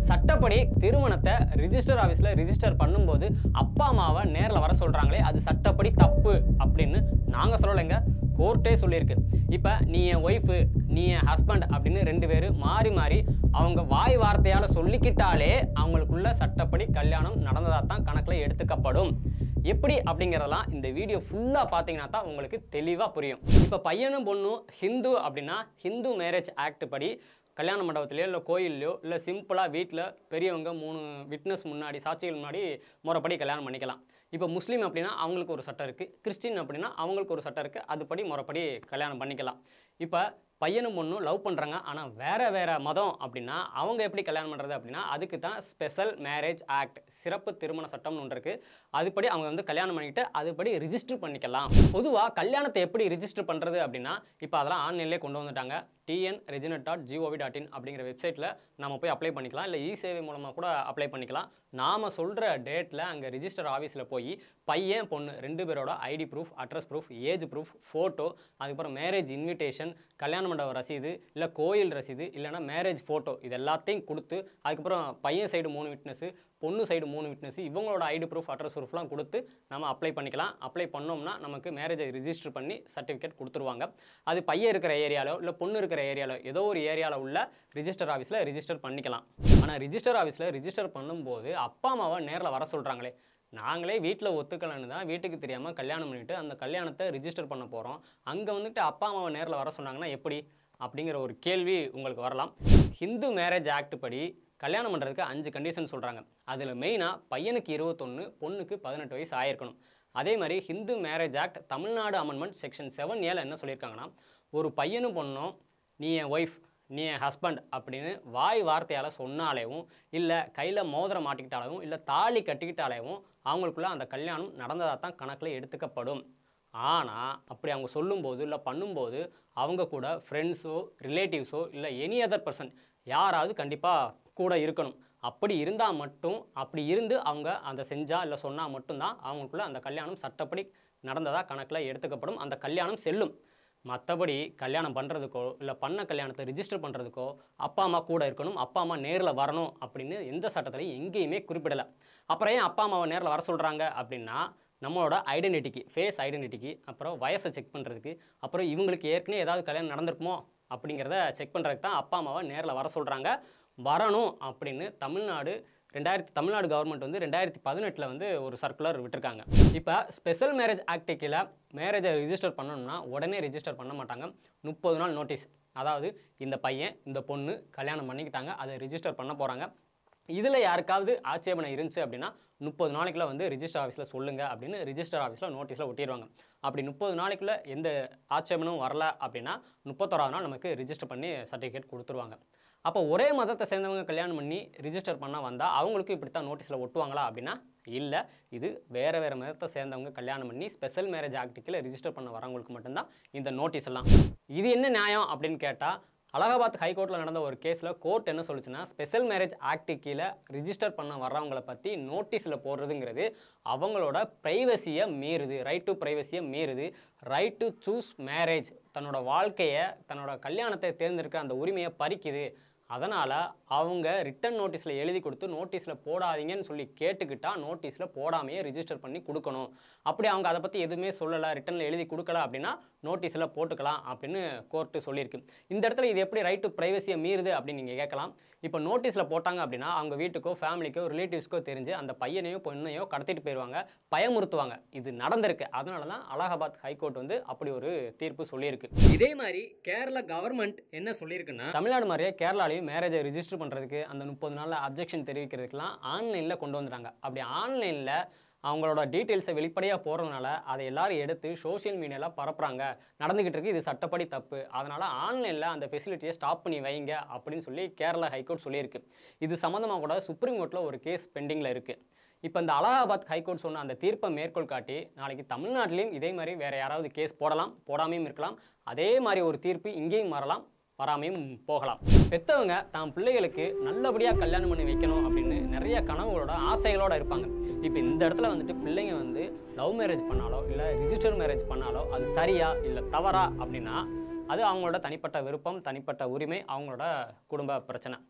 சட்டப்படி திருமணத்தை ரிஜிஸ்டர் ஆஃபீஸில் ரிஜிஸ்டர் பண்ணும்போது அப்பா அம்மாவை நேரில் வர சொல்கிறாங்களே அது சட்டப்படி தப்பு அப்படின்னு நாங்கள் சொல்லலைங்க கோர்ட்டே சொல்லியிருக்கு இப்போ நீ என் ஒய்ஃபு நீ என் ஹஸ்பண்ட் அப்படின்னு ரெண்டு பேர் மாறி மாறி அவங்க வாய் வார்த்தையால் சொல்லிக்கிட்டாலே அவங்களுக்குள்ள சட்டப்படி கல்யாணம் நடந்ததாக தான் கணக்கில் எடுத்துக்கப்படும் எப்படி அப்படிங்கிறதெல்லாம் இந்த வீடியோ ஃபுல்லாக பார்த்தீங்கன்னா தான் உங்களுக்கு தெளிவாக புரியும் இப்போ பையனும் பொண்ணும் ஹிந்து அப்படின்னா ஹிந்து மேரேஜ் ஆக்ட் படி கல்யாண மண்டபத்திலையோ இல்லை கோயில்லையோ இல்லை சிம்பிளாக வீட்டில் பெரியவங்க மூணு விட்னஸ் முன்னாடி சாட்சிகள் முன்னாடி முறைப்படி கல்யாணம் பண்ணிக்கலாம் இப்போ முஸ்லீம் அப்படின்னா அவங்களுக்கு ஒரு சட்டம் இருக்குது கிறிஸ்டின் அப்படின்னா அவங்களுக்கு ஒரு சட்டம் இருக்குது அதுபடி முறைப்படி கல்யாணம் பண்ணிக்கலாம் இப்போ பையனும் பொண்ணும் லவ் பண்ணுறாங்க ஆனால் வேற வேற மதம் அப்படின்னா அவங்க எப்படி கல்யாணம் பண்ணுறது அப்படின்னா அதுக்கு தான் ஸ்பெஷல் மேரேஜ் ஆக்ட் சிறப்பு திருமண சட்டம்னு ஒன்று இருக்குது அதுபடி அவங்க வந்து கல்யாணம் பண்ணிக்கிட்டு அதுபடி ரிஜிஸ்டர் பண்ணிக்கலாம் பொதுவாக கல்யாணத்தை எப்படி ரிஜிஸ்டர் பண்ணுறது அப்படின்னா இப்போ அதெல்லாம் ஆன்லைன்லேயே கொண்டு வந்துட்டாங்க TN reginet dot gov dot in அப்படிங்கிற வெப்சைட்டில் நம்ம போய் அப்ளை பண்ணிக்கலாம் இல்லை இ சேவை மூலமாக கூட அப்ளை பண்ணிக்கலாம் நாம் சொல்கிற டேட்டில் அங்கே ரிஜிஸ்டர் ஆஃபீஸில் போய் பையன் பொண்ணு ரெண்டு பேரோட ID proof address proof age proof photo அதுக்கப்புறம் மேரேஜ் இன்விடேஷன் கல்யாண மண்டப ரசீது இல்லை கோயில் ரசீது இல்லைன்னா மேரேஜ் ஃபோட்டோ இது எல்லாத்தையும் கொடுத்து அதுக்கப்புறம் பையன் சைடு மூணு விட்னஸு பொண்ணு சைடு மூணு விட்னஸ் இவங்களோட ஐடி ப்ரூஃப் அட்ரஸ் ப்ரூஃப்லாம் கொடுத்து நம்ம அப்ளை பண்ணிக்கலாம் அப்ளை பண்ணோம்னா நமக்கு மேரேஜை ரிஜிஸ்டர் பண்ணி சர்டிஃபிகேட் கொடுத்துருவாங்க அது பையன் இருக்கிற ஏரியாலோ இல்லை பொண்ணு இருக்கிற ஏரியாலோ ஏதோ ஒரு ஏரியாவில் உள்ள ரிஜிஸ்டர் ஆஃபீஸில் ரிஜிஸ்டர் பண்ணிக்கலாம் ஆனால் ரிஜிஸ்டர் ஆஃபீஸில் ரிஜிஸ்டர் பண்ணும்போது அப்பா அம்மாவை நேரில் வர சொல்கிறாங்களே நாங்களே வீட்டில் ஒத்துக்கலன்னு தான் வீட்டுக்கு தெரியாமல் கல்யாணம் பண்ணிட்டு அந்த கல்யாணத்தை ரிஜிஸ்டர் பண்ண போகிறோம் அங்கே வந்துட்டு அப்பா அம்மாவை நேரில் வர சொன்னாங்கன்னா எப்படி அப்படிங்கிற ஒரு கேள்வி உங்களுக்கு வரலாம் ஹிந்து மேரேஜ் ஆக்ட் படி கல்யாணம் பண்ணுறதுக்கு அஞ்சு கண்டிஷன் சொல்கிறாங்க அதில் மெயினாக பையனுக்கு இருபத்தொன்று பொண்ணுக்கு பதினெட்டு வயசு ஆயிருக்கணும் அதே மாதிரி Hindu marriage act Tamil Nadu amendment section seven ஏல என்ன சொல்லியிருக்காங்கன்னா ஒரு பையனும் பொண்ணும் நீ என் ஒய்ஃப் நீ என் ஹஸ்பண்ட் அப்படின்னு வாய் வார்த்தையால் சொன்னாலேவும் இல்லை கையில் மோதிரம் மாட்டிக்கிட்டாலேவும் இல்லை தாலி கட்டிக்கிட்டாலேவும் அவங்களுக்குள்ள அந்த கல்யாணம் நடந்ததாக தான் கணக்கில் எடுத்துக்கப்படும் ஆனால் அப்படி அவங்க சொல்லும்போது இல்லை பண்ணும்போது அவங்க கூட ஃப்ரெண்ட்ஸோ ரிலேட்டிவ்ஸோ இல்லை எனி அதர் பர்சன் யாராவது கண்டிப்பாக கூட இருக்கணும் அப்படி இருந்தால் மட்டும் அப்படி இருந்து அவங்க அதை செஞ்சால் இல்லை சொன்னால் மட்டும்தான் அவங்களுக்குள்ள அந்த கல்யாணம் சட்டப்படி நடந்ததாக கணக்கில் எடுத்துக்கப்படும் அந்த கல்யாணம் செல்லும் மற்றபடி கல்யாணம் பண்ணுறதுக்கோ இல்லை பண்ண கல்யாணத்தை ரிஜிஸ்டர் பண்ணுறதுக்கோ அப்பா அம்மா கூட இருக்கணும் அப்பா அம்மா நேரில் வரணும் அப்படின்னு எந்த சட்டத்திலையும் எங்கேயுமே குறிப்பிடலை அப்புறம் ஏன் அப்பா அம்மாவை நேரில் வர சொல்கிறாங்க அப்படின்னா நம்மளோட ஐடென்டிட்டிக்கு ஃபேஸ் ஐடென்டிட்டிக்கு அப்புறம் வயசை செக் பண்ணுறதுக்கு அப்புறம் இவங்களுக்கு ஏற்கனவே ஏதாவது கல்யாணம் நடந்திருக்குமோ அப்படிங்கிறத செக் பண்ணுறதுக்கு தான் அப்பா அம்மாவை நேரில் வர சொல்கிறாங்க வரணும் அப்படின்னு தமிழ்நாடு ரெண்டாயிரத்தி தமிழ்நாடு கவர்மெண்ட் வந்து ரெண்டாயிரத்தி பதினெட்டில் வந்து ஒரு சர்க்குலர் விட்டிருக்காங்க இப்போ ஸ்பெஷல் மேரேஜ் ஆக்ட் கீழே மேரேஜை ரிஜிஸ்டர் பண்ணணும்னா உடனே ரிஜிஸ்டர் பண்ண மாட்டாங்க முப்பது நாள் நோட்டீஸ் அதாவது இந்த பையன் இந்த பொண்ணு கல்யாணம் பண்ணிக்கிட்டாங்க அதை ரிஜிஸ்டர் பண்ண போகிறாங்க இதில் யாருக்காவது ஆட்சேபனை இருந்துச்சு அப்படின்னா முப்பது நாளைக்குள்ள வந்து ரிஜிஸ்டர் ஆஃபீஸில் சொல்லுங்கள் அப்படின்னு ரிஜிஸ்டர் ஆஃபீஸில் நோட்டீஸில் ஒட்டிடுவாங்க அப்படி முப்பது நாளைக்குள்ள எந்த ஆட்சேபனும் வரல அப்படின்னா முப்பத்தோராவது நாள் நமக்கு ரிஜிஸ்டர் பண்ணி சர்டிஃபிகேட் கொடுத்துருவாங்க அப்போ ஒரே மதத்தை சேர்ந்தவங்க கல்யாணம் பண்ணி ரிஜிஸ்டர் பண்ண வந்தால் அவங்களுக்கும் இப்படி தான் நோட்டீஸில் ஒட்டுவாங்களா அப்படின்னா இல்லை இது வேறு வேறு மதத்தை சேர்ந்தவங்க கல்யாணம் பண்ணி ஸ்பெஷல் மேரேஜ் ஆக்டுக்கில் ரிஜிஸ்டர் பண்ண வரவங்களுக்கு மட்டும்தான் இந்த நோட்டீஸ் எல்லாம் இது என்ன நியாயம் அப்படின்னு கேட்டால் அலகாபாத் ஹைகோர்ட்டில் நடந்த ஒரு கேஸில் கோர்ட் என்ன சொல்லுச்சுன்னா ஸ்பெஷல் மேரேஜ் ஆக்ட் கீழே ரிஜிஸ்டர் பண்ண வர்றவங்கள பற்றி நோட்டீஸில் போடுறதுங்கிறது அவங்களோட ப்ரைவசியை மீறுது ரைட் டு ப்ரைவசியை மீறுது ரைட் டு சூஸ் மேரேஜ் தன்னோட வாழ்க்கையை தன்னோட கல்யாணத்தை தேர்ந்தெடுக்கிற அந்த உரிமையை பறிக்குது அதனால் அவங்க ரிட்டன் நோட்டீஸில் எழுதி கொடுத்து நோட்டீஸில் போடாதீங்கன்னு சொல்லி கேட்டுக்கிட்டா நோட்டீஸில் போடாமையே ரிஜிஸ்டர் பண்ணி கொடுக்கணும் அப்படி அவங்க அதை பற்றி எதுவுமே சொல்லலை ரிட்டனில் எழுதி கொடுக்கல அப்படின்னா நோட்டீஸில் போட்டுக்கலாம் அப்படின்னு கோர்ட்டு சொல்லியிருக்கு இந்த இடத்துல இது எப்படி ரைட் டு ப்ரைவசியை மீறுது அப்படின்னு நீங்கள் கேட்கலாம் இப்போ நோட்டீஸில் போட்டாங்க அப்படின்னா அவங்க வீட்டுக்கோ ஃபேமிலிக்கோ ரிலேட்டிவ்ஸ்க்கோ தெரிஞ்சு அந்த பையனையோ பொண்ணையோ கடத்திட்டு போயிடுவாங்க பயமுறுத்துவாங்க இது நடந்திருக்கு அதனால தான் அலகாபாத் ஹைகோர்ட் வந்து அப்படி ஒரு தீர்ப்பு சொல்லியிருக்கு இதே மாதிரி கேரளா கவர்மெண்ட் என்ன சொல்லியிருக்குன்னா தமிழ்நாடு மாதிரியே கேரளாலையும் மேரேஜை ரிஜிஸ்டர் பண்ணுறதுக்கு அந்த முப்பது நாளில் அப்ஜெக்ஷன் தெரிவிக்கிறதுக்கெல்லாம் ஆன்லைனில் கொண்டு வந்துட்டாங்க அப்படி ஆன்லைனில் அவங்களோட டீட்டெயில்ஸை வெளிப்படையாக போகிறதுனால அதை எல்லாரும் எடுத்து சோஷியல் மீடியாவில் பரப்புறாங்க நடந்துக்கிட்டு இருக்கு இது சட்டப்படி தப்பு அதனால் ஆன்லைனில் அந்த ஃபெசிலிட்டியை ஸ்டாப் பண்ணி வைங்க அப்படின்னு சொல்லி கேரளா ஹைகோர்ட் சொல்லியிருக்கு இது சம்மந்தமாக கூட சுப்ரீம் கோர்ட்டில் ஒரு கேஸ் பெண்டிங்கில் இருக்குது இப்போ இந்த அலகாபாத் ஹைகோர்ட் சொன்ன அந்த தீர்ப்பை மேற்கோள் காட்டி நாளைக்கு தமிழ்நாட்டிலையும் இதே மாதிரி வேறு யாராவது கேஸ் போடலாம் போடாமையும் இருக்கலாம் அதே மாதிரி ஒரு தீர்ப்பு இங்கேயும் வரலாம் வராமையும் போகலாம் பெத்தவங்க தான் பிள்ளைகளுக்கு நல்லபடியாக கல்யாணம் பண்ணி வைக்கணும் அப்படின்னு நிறைய கனவுகளோட ஆசைகளோட இருப்பாங்க இப்போ இந்த இடத்துல வந்துட்டு பிள்ளைங்க வந்து லவ் மேரேஜ் பண்ணாலோ இல்லை ரிஜிஸ்டர் மேரேஜ் பண்ணாலோ அது சரியா இல்லை தவறா அப்படின்னா அது அவங்களோட தனிப்பட்ட விருப்பம் தனிப்பட்ட உரிமை அவங்களோட குடும்ப பிரச்சனை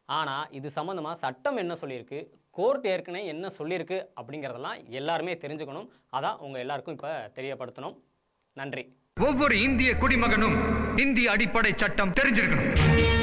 ஆனால் இது சம்மந்தமாக சட்டம் என்ன சொல்லியிருக்கு கோர்ட் ஏற்கனவே என்ன சொல்லியிருக்கு அப்படிங்கிறதெல்லாம் எல்லாருமே தெரிஞ்சுக்கணும் அதான் உங்கள் எல்லாருக்கும் இப்போ தெரியப்படுத்தணும் நன்றி ஒவ்வொரு இந்திய குடிமகனும் இந்திய அடிப்படை சட்டம் தெரிஞ்சிருக்கணும்